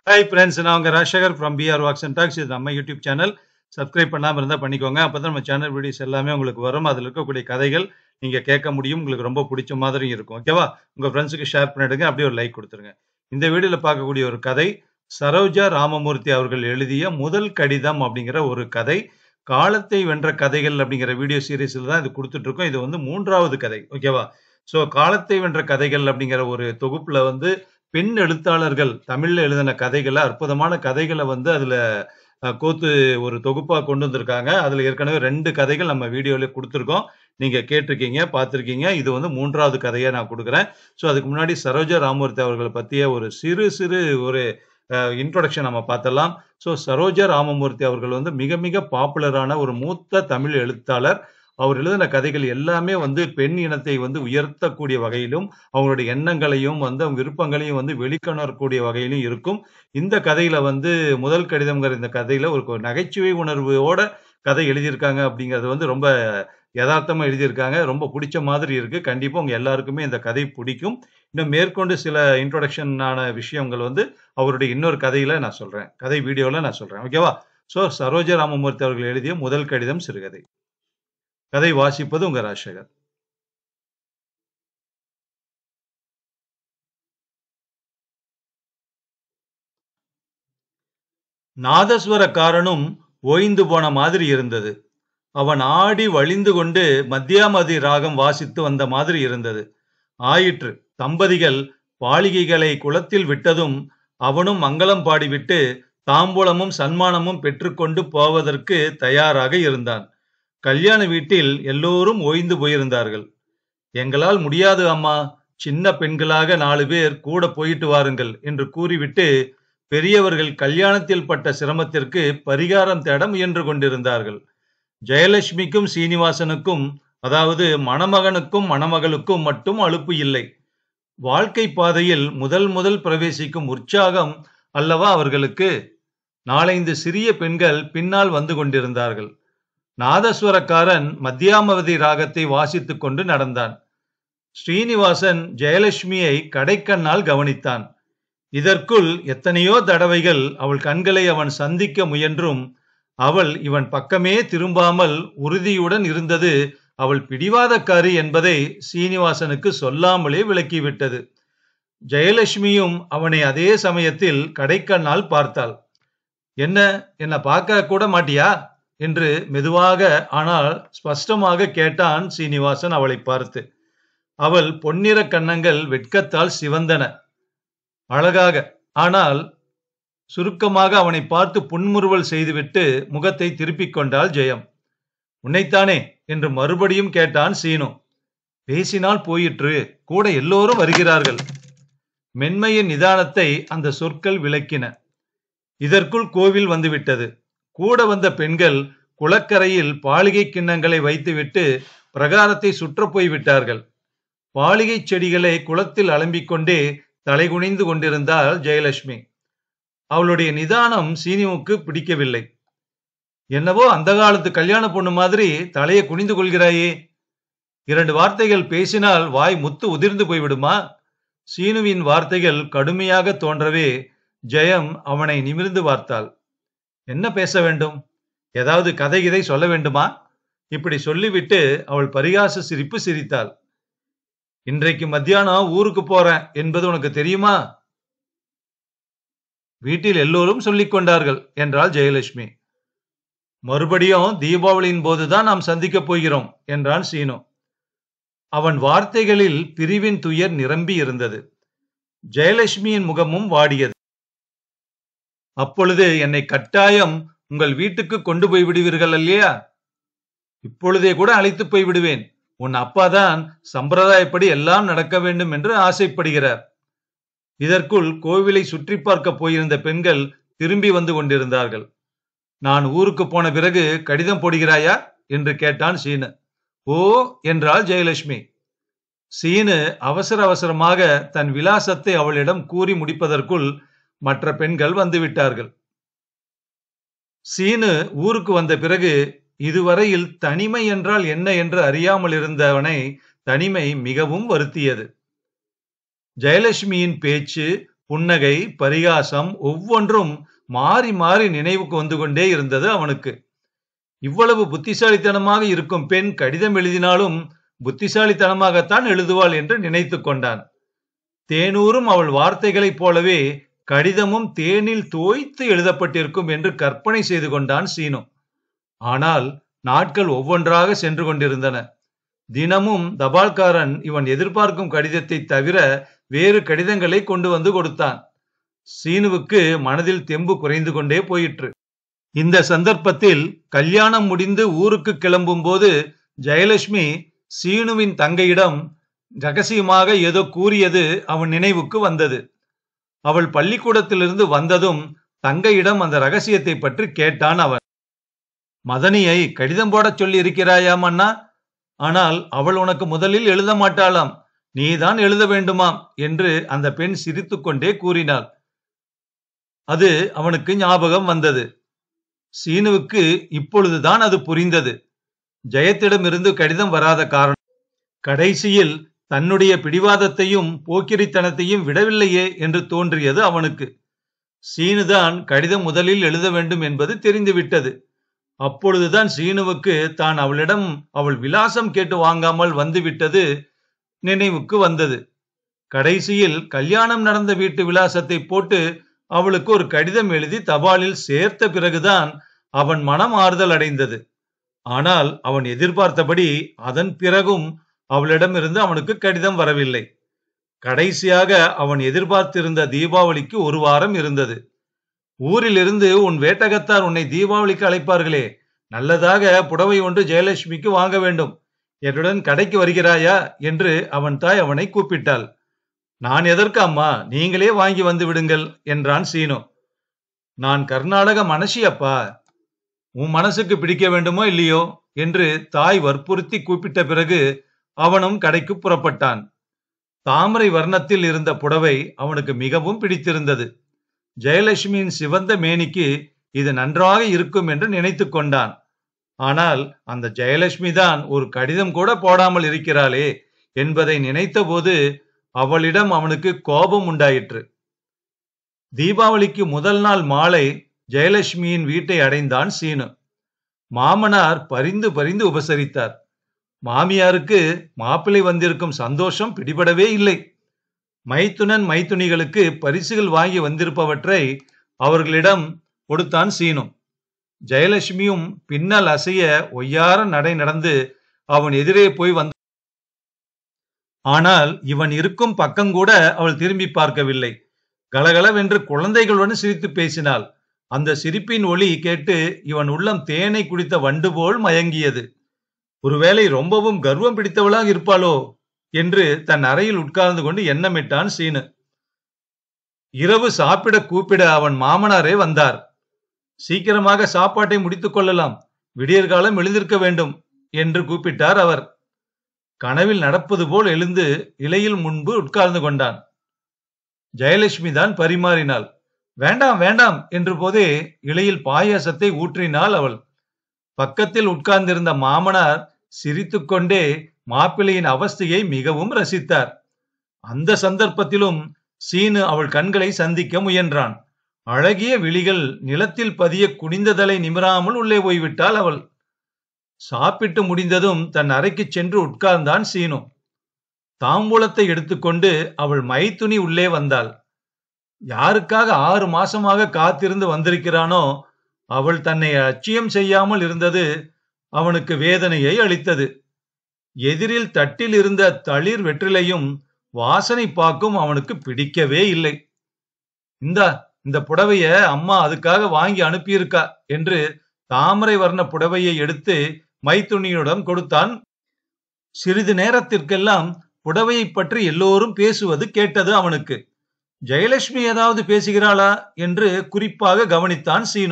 hi friends நான் உங்க Rajasekar from PR walks and talks இது நம்ம யூடியூப் சேனல் சப்ஸ்கிரைப் பண்ணாமல் இருந்தால் பண்ணிக்கோங்க அப்போ தான் நம்ம சேனல் வீடியோஸ் எல்லாமே உங்களுக்கு வரும் அதில் இருக்கக்கூடிய கதைகள் நீங்கள் கேட்க முடியும் உங்களுக்கு ரொம்ப பிடிச்ச மாதிரி இருக்கும் ஓகேவா உங்கள் ஃப்ரெண்ட்ஸுக்கு ஷேர் பண்ணிடுங்க அப்படியே ஒரு லைக் கொடுத்துருங்க இந்த வீடியோவில் பார்க்கக்கூடிய ஒரு கதை சரோஜா ராமமூர்த்தி அவர்கள் எழுதிய முதல் கடிதம் அப்படிங்கிற ஒரு கதை காலத்தை வென்ற கதைகள் அப்படிங்கிற வீடியோ சீரீஸில் தான் இது கொடுத்துட்டு இருக்கோம் இது வந்து மூன்றாவது கதை ஓகேவா ஸோ காலத்தை வென்ற கதைகள் அப்படிங்கிற ஒரு தொகுப்புல வந்து பெண் எழுத்தாளர்கள் தமிழ்ல எழுதின கதைகளை அற்புதமான கதைகளை வந்து அதுல அஹ், கோத்து ஒரு தொகுப்பா கொண்டு வந்திருக்காங்க அதுல ஏற்கனவே ரெண்டு கதைகள் நம்ம வீடியோல கொடுத்துருக்கோம் நீங்க கேட்டிருக்கீங்க பார்த்திருக்கீங்க இது வந்து மூன்றாவது கதையை நான் கொடுக்குறேன் ஸோ அதுக்கு முன்னாடி சரோஜா ராமூர்த்தி அவர்களை பத்திய ஒரு சிறு சிறு ஒரு இன்ட்ரோடக்ஷன் நம்ம பார்த்தலாம் ஸோ சரோஜா ராமமூர்த்தி அவர்கள் வந்து மிக மிக பாப்புலரான ஒரு மூத்த தமிழ் எழுத்தாளர் அவர் எழுதின கதைகள் எல்லாமே வந்து பெண் இனத்தை வந்து உயர்த்தக்கூடிய வகையிலும் அவங்களுடைய எண்ணங்களையும் வந்து அவங்க விருப்பங்களையும் வந்து வெளிக்கொணரக்கூடிய வகையிலும் இருக்கும் இந்த கதையில வந்து முதல் கடிதம்ங்கிற இந்த கதையில ஒரு நகைச்சுவை உணர்வோட கதை எழுதியிருக்காங்க அப்படிங்கிறது வந்து ரொம்ப யதார்த்தமா எழுதியிருக்காங்க ரொம்ப பிடிச்ச மாதிரி இருக்கு கண்டிப்பா உங்க எல்லாருக்குமே இந்த கதை பிடிக்கும் இன்னும் மேற்கொண்டு சில இன்ட்ரோடக்ஷனான விஷயங்கள் வந்து அவருடைய இன்னொரு கதையில நான் சொல்றேன் கதை வீடியோல நான் சொல்றேன் ஓகேவா சோ சரோஜா ராமமூர்த்தி அவர்கள் எழுதிய முதல் கடிதம் சிறுகதை கதை வாசிப்பது உங்க ராஜசேகர் நாதஸ்வரக்காரனும் ஓய்ந்து போன மாதிரி இருந்தது அவன் ஆடி வழிந்து கொண்டு மத்தியாமதி ராகம் வாசித்து வந்த மாதிரி இருந்தது ஆயிற்று தம்பதிகள் பாலிகைகளை குளத்தில் விட்டதும் அவனும் மங்களம் பாடிவிட்டு தாம்பூலமும் சன்மானமும் பெற்றுக்கொண்டு போவதற்கு தயாராக இருந்தான் கல்யாண வீட்டில் எல்லோரும் ஓய்ந்து போயிருந்தார்கள் எங்களால் முடியாது அம்மா சின்ன பெண்களாக நாலு பேர் கூட போயிட்டு வாருங்கள் என்று கூறிவிட்டு பெரியவர்கள் கல்யாணத்தில் பட்ட சிரமத்திற்கு பரிகாரம் தேட முயன்று கொண்டிருந்தார்கள் ஜெயலட்சுமிக்கும் சீனிவாசனுக்கும் அதாவது மணமகனுக்கும் மணமகளுக்கும் மட்டும் அலுப்பு இல்லை வாழ்க்கை பாதையில் முதல் முதல் பிரவேசிக்கும் உற்சாகம் அல்லவா அவர்களுக்கு நாலைந்து சிறிய பெண்கள் பின்னால் வந்து கொண்டிருந்தார்கள் நாதஸ்வரக்காரன் மத்தியாமவதி ராகத்தை வாசித்துக் கொண்டு நடந்தான் ஸ்ரீனிவாசன் ஜெயலட்சுமியை கடைக்கண்ணால் கவனித்தான் இதற்குள் எத்தனையோ தடவைகள் அவள் கண்களை அவன் சந்திக்க முயன்றும் அவள் இவன் பக்கமே திரும்பாமல் உறுதியுடன் இருந்தது அவள் பிடிவாதக்காரி என்பதை சீனிவாசனுக்கு சொல்லாமலே விளக்கிவிட்டது ஜெயலட்சுமியும் அவனை அதே சமயத்தில் கடைக்கண்ணால் பார்த்தாள் என்ன என்ன பார்க்க கூட மாட்டியா என்று மெதுவாக ஆனால் ஸ்பஷ்டமாக கேட்டான் சீனிவாசன் அவளை பார்த்து அவள் பொன்னிற கன்னங்கள் வெட்கத்தால் சிவந்தன அழகாக ஆனால் சுருக்கமாக அவனை பார்த்து புன்முறுவல் செய்துவிட்டு முகத்தை திருப்பிக் கொண்டாள் ஜெயம் உன்னைத்தானே என்று மறுபடியும் கேட்டான் சீனு பேசினால் போயிற்று கூட எல்லோரும் வருகிறார்கள் மென்மையின் நிதானத்தை அந்த சொற்கள் விளக்கின இதற்குள் கோவில் வந்துவிட்டது கூட வந்த பெண்கள் குளக்கரையில் பாலிகை கிண்ணங்களை வைத்துவிட்டு பிரகாரத்தை சுற்றப் போய் விட்டார்கள் பாலிகை செடிகளை குளத்தில் அலம்பிக் கொண்டே தலைகுனிந்து கொண்டிருந்தாள் ஜெயலட்சுமி அவளுடைய நிதானம் சீனிவுக்கு பிடிக்கவில்லை என்னவோ அந்த காலத்து கல்யாண பொண்ணு மாதிரி தலையை குனிந்து கொள்கிறாயே இரண்டு வார்த்தைகள் பேசினால் வாய் முத்து உதிர்ந்து போய்விடுமா சீனுவின் வார்த்தைகள் கடுமையாக தோன்றவே ஜெயம் அவனை நிமிர்ந்து பார்த்தாள் என்ன பேச வேண்டும் ஏதாவது கதை கிதை சொல்ல வேண்டுமா இப்படி சொல்லிவிட்டு அவள் பரிகாச சிரிப்பு சிரித்தாள் இன்றைக்கு மத்தியானம் ஊருக்கு போறேன் என்பது உனக்கு தெரியுமா வீட்டில் எல்லோரும் சொல்லிக் கொண்டார்கள் என்றாள் ஜெயலட்சுமி மறுபடியும் தீபாவளியின் போதுதான் நாம் சந்திக்கப் போகிறோம் என்றான் சீனு அவன் வார்த்தைகளில் பிரிவின் துயர் நிரம்பி இருந்தது ஜெயலட்சுமியின் முகமும் வாடியது அப்பொழுது என்னை கட்டாயம் உங்கள் வீட்டுக்கு கொண்டு போய் விடுவீர்கள் இல்லையா இப்பொழுதே கூட அழைத்து போய் விடுவேன் உன் அப்பாதான் சம்பிரதாயப்படி எல்லாம் நடக்க வேண்டும் என்று ஆசைப்படுகிறார் இதற்குள் கோவிலை சுற்றி பார்க்க போயிருந்த பெண்கள் திரும்பி வந்து கொண்டிருந்தார்கள் நான் ஊருக்கு போன பிறகு கடிதம் போடுகிறாயா என்று கேட்டான் சீனு ஓ என்றாள் ஜெயலட்சுமி சீனு அவசர அவசரமாக தன் விலாசத்தை அவளிடம் கூறி முடிப்பதற்குள் மற்ற பெண்கள் வந்துவிட்டார்கள் சீனு ஊருக்கு வந்த பிறகு இதுவரையில் தனிமை என்றால் என்ன என்று அறியாமல் இருந்தவனை தனிமை மிகவும் வருத்தியது ஜெயலட்சுமியின் பேச்சு புன்னகை பரிகாசம் ஒவ்வொன்றும் மாறி மாறி நினைவுக்கு வந்து கொண்டே இருந்தது அவனுக்கு இவ்வளவு புத்திசாலித்தனமாக இருக்கும் பெண் கடிதம் எழுதினாலும் புத்திசாலித்தனமாகத்தான் எழுதுவாள் என்று நினைத்து கொண்டான் தேனூரும் அவள் வார்த்தைகளைப் போலவே கடிதமும் தேனில் தோய்த்து எழுதப்பட்டிருக்கும் என்று கற்பனை செய்து கொண்டான் சீனு ஆனால் நாட்கள் ஒவ்வொன்றாக சென்று கொண்டிருந்தன தினமும் தபால்காரன் இவன் எதிர்பார்க்கும் கடிதத்தை தவிர வேறு கடிதங்களை கொண்டு வந்து கொடுத்தான் சீனுவுக்கு மனதில் தெம்பு குறைந்து கொண்டே போயிற்று இந்த சந்தர்ப்பத்தில் கல்யாணம் முடிந்து ஊருக்கு கிளம்பும் போது ஜெயலட்சுமி சீனுவின் தங்கையிடம் ரகசியமாக ஏதோ கூறியது அவன் நினைவுக்கு வந்தது அவள் பள்ளிக்கூடத்திலிருந்து வந்ததும் தங்கையிடம் அந்த ரகசியத்தை பற்றி கேட்டான் அவன் மதனியை கடிதம் போடச் சொல்லி இருக்கிறாயாம் அண்ணா ஆனால் அவள் உனக்கு முதலில் எழுத மாட்டாளாம் நீதான் எழுத வேண்டுமாம் என்று அந்த பெண் சிரித்துக்கொண்டே கூறினாள் அது அவனுக்கு ஞாபகம் வந்தது சீனுவுக்கு இப்பொழுதுதான் அது புரிந்தது ஜெயத்திடமிருந்து கடிதம் வராத காரணம் கடைசியில் தன்னுடைய பிடிவாதத்தையும் போக்கிரித்தனத்தையும் விடவில்லையே என்று தோன்றியது அவனுக்கு சீனுதான் கடிதம் முதலில் எழுத வேண்டும் என்பது தெரிந்துவிட்டது அப்பொழுதுதான் சீனுவுக்கு தான் அவளிடம் அவள் விலாசம் கேட்டு வாங்காமல் வந்துவிட்டது நினைவுக்கு வந்தது கடைசியில் கல்யாணம் நடந்த வீட்டு விலாசத்தை போட்டு அவளுக்கு ஒரு கடிதம் எழுதி தபாலில் சேர்த்த பிறகுதான் அவன் மனம் ஆறுதல் அடைந்தது ஆனால் அவன் எதிர்பார்த்தபடி அதன் பிறகும் அவளிடமிருந்து அவனுக்கு கடிதம் வரவில்லை கடைசியாக அவன் எதிர்பார்த்திருந்த தீபாவளிக்கு ஒரு வாரம் இருந்தது ஊரிலிருந்து உன் வேட்டகத்தார் உன்னை தீபாவளிக்கு அழைப்பார்களே நல்லதாக புடவை ஒன்று ஜெயலட்சுமிக்கு வாங்க வேண்டும் என்னுடன் கடைக்கு வருகிறாயா என்று அவன் தாய் அவனை கூப்பிட்டாள் நான் எதற்கு அம்மா நீங்களே வாங்கி வந்து விடுங்கள் என்றான் சீனு நான் கர்நாடக மனசி அப்பா உன் மனசுக்கு பிடிக்க வேண்டுமோ இல்லையோ என்று தாய் வற்புறுத்தி கூப்பிட்ட பிறகு அவனும் கடைக்கு புறப்பட்டான் தாமரை வர்ணத்தில் இருந்த புடவை அவனுக்கு மிகவும் பிடித்திருந்தது ஜெயலட்சுமியின் சிவந்த மேனிக்கு இது நன்றாக இருக்கும் என்று நினைத்து கொண்டான் ஆனால் அந்த ஜெயலட்சுமி தான் ஒரு கடிதம் கூட போடாமல் இருக்கிறாளே என்பதை நினைத்தபோது அவளிடம் அவனுக்கு கோபம் உண்டாயிற்று தீபாவளிக்கு முதல் நாள் மாலை ஜெயலட்சுமியின் வீட்டை அடைந்தான் சீனு மாமனார் பரிந்து பரிந்து உபசரித்தார் மாமியாருக்கு மாப்பிள்ளை வந்திருக்கும் சந்தோஷம் பிடிபடவே இல்லை மைத்துனன் மைத்துனிகளுக்கு பரிசுகள் வாங்கி வந்திருப்பவற்றை அவர்களிடம் கொடுத்தான் சீனு ஜெயலட்சுமியும் பின்னல் அசைய ஒய்யார நடை நடந்து அவன் எதிரே போய் வந்த ஆனால் இவன் இருக்கும் பக்கம் கூட அவள் திரும்பி பார்க்கவில்லை கலகலவென்று குழந்தைகளுடன் சிரித்து பேசினாள் அந்த சிரிப்பின் ஒளி கேட்டு இவன் உள்ளம் தேனை குடித்த வண்டு போல் மயங்கியது ஒருவேளை ரொம்பவும் கர்வம் பிடித்தவளாக இருப்பாளோ என்று தன் அறையில் உட்கார்ந்து கொண்டு எண்ணமிட்டான் சீனு இரவு சாப்பிட கூப்பிட அவன் மாமனாரே வந்தார் சீக்கிரமாக சாப்பாட்டை முடித்துக் கொள்ளலாம் விடியற்காலம் எழுந்திருக்க வேண்டும் என்று கூப்பிட்டார் அவர் கனவில் நடப்பது போல் எழுந்து இலையில் முன்பு உட்கார்ந்து கொண்டான் ஜெயலட்சுமி தான் பரிமாறினாள் வேண்டாம் வேண்டாம் என்று போதே இலையில் பாயாசத்தை ஊற்றினாள் அவள் பக்கத்தில் உட்கார்ந்திருந்த மாமனார் சிரித்துக்கொண்டே மாப்பிள்ளையின் அவஸ்தையை மிகவும் ரசித்தார் அந்த சந்தர்ப்பத்திலும் சீனு அவள் கண்களை சந்திக்க முயன்றான் அழகிய விழிகள் நிலத்தில் பதிய குனிந்ததலை நிமிராமல் உள்ளே போய்விட்டாள் அவள் சாப்பிட்டு முடிந்ததும் தன் அறைக்கு சென்று உட்கார்ந்தான் சீனு தாம்பூலத்தை எடுத்துக்கொண்டு அவள் மைத்துணி உள்ளே வந்தாள் யாருக்காக ஆறு மாசமாக காத்திருந்து வந்திருக்கிறானோ அவள் தன்னை அச்சியம் செய்யாமல் இருந்தது அவனுக்கு வேதனையை அளித்தது எதிரில் தட்டில் இருந்த தளிர் வெற்றிலையும் வாசனை பாக்கும் அவனுக்கு பிடிக்கவே இல்லை இந்தா இந்த புடவைய அம்மா அதுக்காக வாங்கி அனுப்பியிருக்கா என்று தாமரை வர்ண புடவையை எடுத்து மைத்துணியிடம் கொடுத்தான் சிறிது நேரத்திற்கெல்லாம் புடவையை பற்றி எல்லோரும் பேசுவது கேட்டது அவனுக்கு ஜெயலட்சுமி ஏதாவது பேசுகிறாளா என்று குறிப்பாக கவனித்தான் சீனு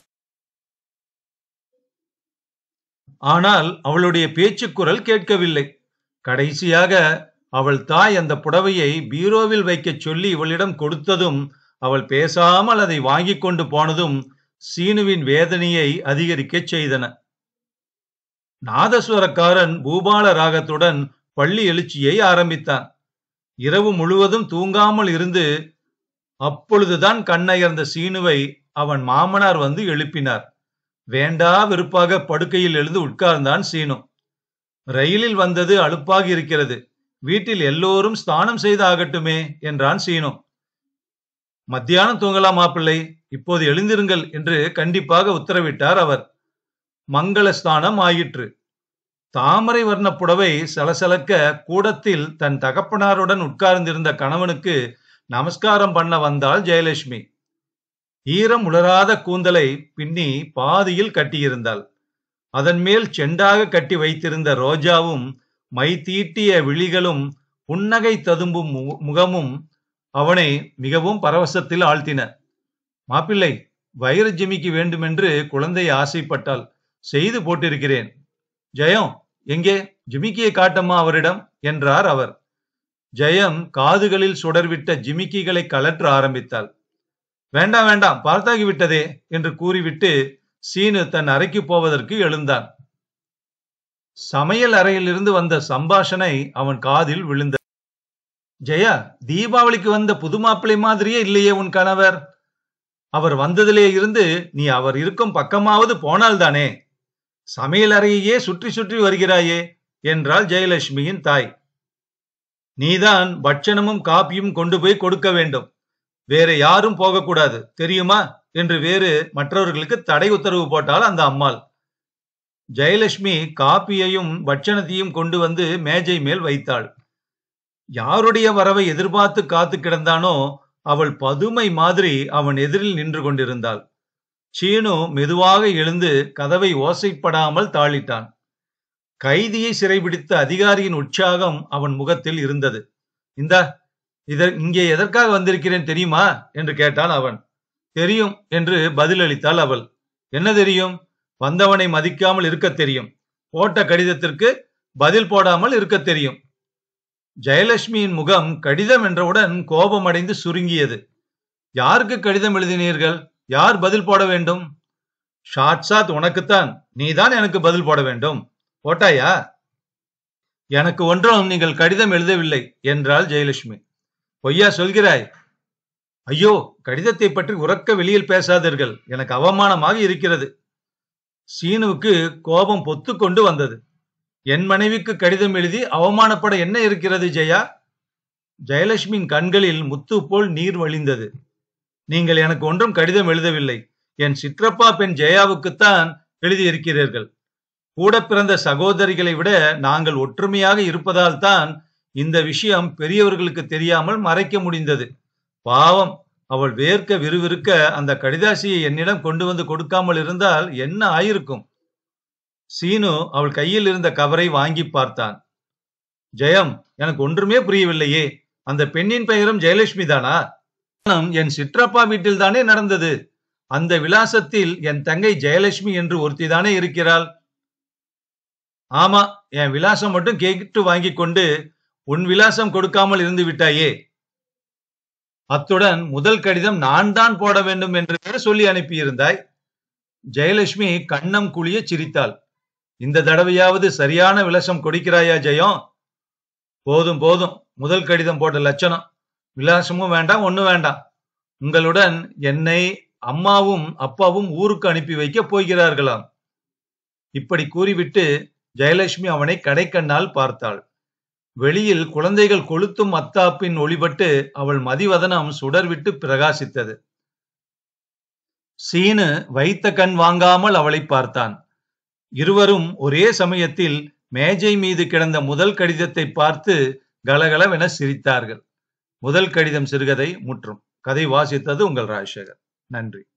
ஆனால் அவளுடைய பேச்சு குரல் கேட்கவில்லை கடைசியாக அவள் தாய் அந்த புடவையை பீரோவில் வைக்கச் சொல்லி இவளிடம் கொடுத்ததும் அவள் பேசாமல் அதை வாங்கிக் கொண்டு போனதும் சீனுவின் வேதனையை அதிகரிக்கச் செய்தன நாதஸ்வரக்காரன் பூபால ராகத்துடன் பள்ளி எழுச்சியை ஆரம்பித்தான் இரவு முழுவதும் தூங்காமல் இருந்து அப்பொழுதுதான் கண்ணயர்ந்த சீனுவை அவன் மாமனார் வந்து எழுப்பினார் வேண்டா வெறுப்பாக படுக்கையில் எழுந்து உட்கார்ந்தான் சீனு ரயிலில் வந்தது அலுப்பாக இருக்கிறது வீட்டில் எல்லோரும் ஸ்நானம் செய்து ஆகட்டுமே என்றான் சீனு மத்தியானம் தூங்கலாம் மாப்பிள்ளை இப்போது எழுந்திருங்கள் என்று கண்டிப்பாக உத்தரவிட்டார் அவர் மங்கள ஸ்நானம் ஆயிற்று தாமரை வர்ண புடவை சலசலக்க கூடத்தில் தன் தகப்பனாருடன் உட்கார்ந்திருந்த கணவனுக்கு நமஸ்காரம் பண்ண வந்தாள் ஜெயலட்சுமி ஈரம் உலராத கூந்தலை பின்னி பாதியில் கட்டியிருந்தாள் அதன் மேல் செண்டாக கட்டி வைத்திருந்த ரோஜாவும் மை தீட்டிய விழிகளும் புன்னகை ததும்பும் மு- முகமும் அவனை மிகவும் பரவசத்தில் ஆழ்த்தின மாப்பிள்ளை வயிறு ஜிமிக்கு வேண்டுமென்று குழந்தை ஆசைப்பட்டாள் செய்து போட்டிருக்கிறேன் ஜெயம் எங்கே ஜிமிக்கியை காட்டம்மா அவரிடம் என்றார் அவர் ஜெயம் காதுகளில் சுடர்விட்ட ஜிமிக்கிகளை கலற்ற ஆரம்பித்தாள் வேண்டாம் வேண்டாம் பார்த்தாகி விட்டதே என்று கூறிவிட்டு சீனு தன் அறைக்கு போவதற்கு எழுந்தான் சமையல் அறையிலிருந்து வந்த சம்பாஷணை அவன் காதில் விழுந்தது ஜெயா தீபாவளிக்கு வந்த புது மாப்பிள்ளை மாதிரியே இல்லையே உன் கணவர் அவர் வந்ததிலே இருந்து நீ அவர் இருக்கும் பக்கமாவது போனால்தானே சமையல் அறையையே சுற்றி சுற்றி வருகிறாயே என்றாள் ஜெயலட்சுமியின் தாய் நீதான் பட்சணமும் காப்பியும் கொண்டு போய் கொடுக்க வேண்டும் வேற யாரும் போகக்கூடாது தெரியுமா என்று வேறு மற்றவர்களுக்கு தடை உத்தரவு போட்டாள் அந்த அம்மாள் ஜெயலட்சுமி காப்பியையும் பட்சணத்தையும் கொண்டு வந்து மேஜை மேல் வைத்தாள் யாருடைய வரவை எதிர்பார்த்து காத்து கிடந்தானோ அவள் பதுமை மாதிரி அவன் எதிரில் நின்று கொண்டிருந்தாள் சீனு மெதுவாக எழுந்து கதவை ஓசைப்படாமல் தாளிட்டான் கைதியை சிறைபிடித்த அதிகாரியின் உற்சாகம் அவன் முகத்தில் இருந்தது இந்த இத இங்கே எதற்காக வந்திருக்கிறேன் தெரியுமா என்று கேட்டான் அவன் தெரியும் என்று பதிலளித்தாள் அவள் என்ன தெரியும் வந்தவனை மதிக்காமல் இருக்க தெரியும் போட்ட கடிதத்திற்கு பதில் போடாமல் இருக்க தெரியும் ஜெயலட்சுமியின் முகம் கடிதம் என்றவுடன் கோபமடைந்து சுருங்கியது யாருக்கு கடிதம் எழுதினீர்கள் யார் பதில் போட வேண்டும் ஷாட்சாத் உனக்குத்தான் நீதான் எனக்கு பதில் போட வேண்டும் போட்டாயா எனக்கு ஒன்றும் நீங்கள் கடிதம் எழுதவில்லை என்றாள் ஜெயலட்சுமி பொய்யா சொல்கிறாய் ஐயோ கடிதத்தை பற்றி உறக்க வெளியில் பேசாதீர்கள் எனக்கு அவமானமாக இருக்கிறது சீனுவுக்கு கோபம் பொத்து கொண்டு வந்தது என் மனைவிக்கு கடிதம் எழுதி அவமானப்பட என்ன இருக்கிறது ஜெயா ஜெயலட்சுமியின் கண்களில் முத்து போல் நீர் வழிந்தது நீங்கள் எனக்கு ஒன்றும் கடிதம் எழுதவில்லை என் சிற்றப்பா பெண் ஜெயாவுக்குத்தான் எழுதியிருக்கிறீர்கள் கூட பிறந்த சகோதரிகளை விட நாங்கள் ஒற்றுமையாக இருப்பதால் தான் இந்த விஷயம் பெரியவர்களுக்கு தெரியாமல் மறைக்க முடிந்தது பாவம் அவள் வேர்க்க விறுவிறுக்க அந்த கடிதாசியை என்னிடம் கொண்டு வந்து கொடுக்காமல் இருந்தால் என்ன ஆயிருக்கும் சீனு அவள் கையில் இருந்த கவரை வாங்கி பார்த்தான் ஜெயம் எனக்கு ஒன்றுமே புரியவில்லையே அந்த பெண்ணின் பெயரும் ஜெயலட்சுமி தானா திருமணம் என் சிற்றப்பா வீட்டில் தானே நடந்தது அந்த விலாசத்தில் என் தங்கை ஜெயலட்சுமி என்று ஒருத்திதானே இருக்கிறாள் ஆமா என் விலாசம் மட்டும் கேட்டு வாங்கி கொண்டு உன் விலாசம் கொடுக்காமல் இருந்து விட்டாயே அத்துடன் முதல் கடிதம் நான் தான் போட வேண்டும் என்று வேற சொல்லி அனுப்பியிருந்தாய் ஜெயலட்சுமி கண்ணம் குழிய சிரித்தாள் இந்த தடவையாவது சரியான விலாசம் கொடுக்கிறாயா ஜெயம் போதும் போதும் முதல் கடிதம் போட்ட லட்சணம் விலாசமும் வேண்டாம் ஒண்ணும் வேண்டாம் உங்களுடன் என்னை அம்மாவும் அப்பாவும் ஊருக்கு அனுப்பி வைக்க போகிறார்களாம் இப்படி கூறிவிட்டு ஜெயலட்சுமி அவனை கடைக்கண்ணால் பார்த்தாள் வெளியில் குழந்தைகள் கொளுத்தும் அத்தாப்பின் ஒளிபட்டு அவள் மதிவதனம் சுடர்விட்டு பிரகாசித்தது சீனு வைத்த கண் வாங்காமல் அவளை பார்த்தான் இருவரும் ஒரே சமயத்தில் மேஜை மீது கிடந்த முதல் கடிதத்தை பார்த்து கலகலவென சிரித்தார்கள் முதல் கடிதம் சிறுகதை முற்றும் கதை வாசித்தது உங்கள் ராஜசேகர் நன்றி